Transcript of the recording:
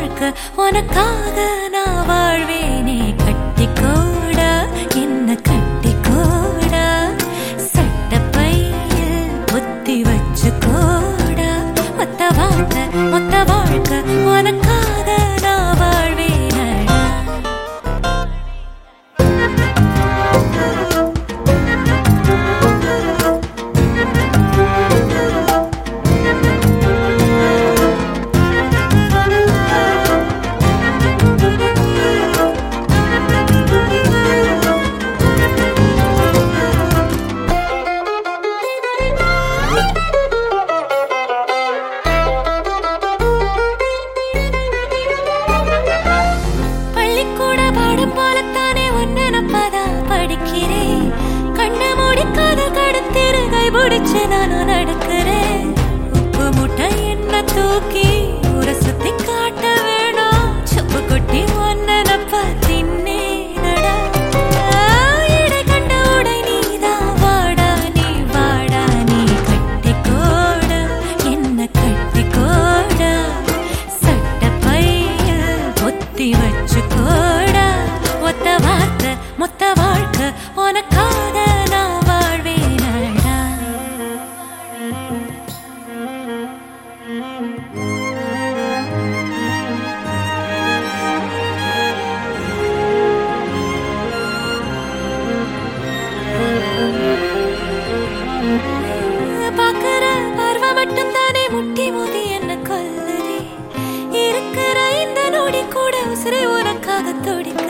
வாழ்க்கை உனக்காக நான் வாழ்வேனே கட்டிக்கோடா என்ன கட்டிக்கோடா சட்டப்பையில் புத்தி வச்சுக்கோடா மொத்த வாழ்க்கை மொத்த வாழ்க்கை உனக்காக நான் வாழ்வேனடா பள்ளிக்கூட பாடம் போலத்தானே ஒன்னு நப்பதா படிக்கிறேன் கண்ணு மூடிக்காத கடத்திரு கை பிடிச்சு நானும் நடக்கிறேன் உப்பு முட்டை என்ன தூக்கி ஊரை சுத்தி காட்ட வேணும் சுப்பு கொட்டி ஒன்னு நப்ப தின்னேனடா இடை கண்ட உடை நீதான் வாடா நீ வாடா நீ கட்டிக்கோடா என்ன கட்டிக்கோடா சட்டப்பைய பொத்தி வச்சுக்கோடா ஒத்த வார்த்தை மொத்த வாழ்க்கை உனக்காக நான் வாழ்வேனடா பாக்குற பார்வை மட்டும் தானே முட்டி மோதி என்ன கொல்லுதே இருக்கிற இந்த நொடி கூட உசிரை உனக்காக துடிக்க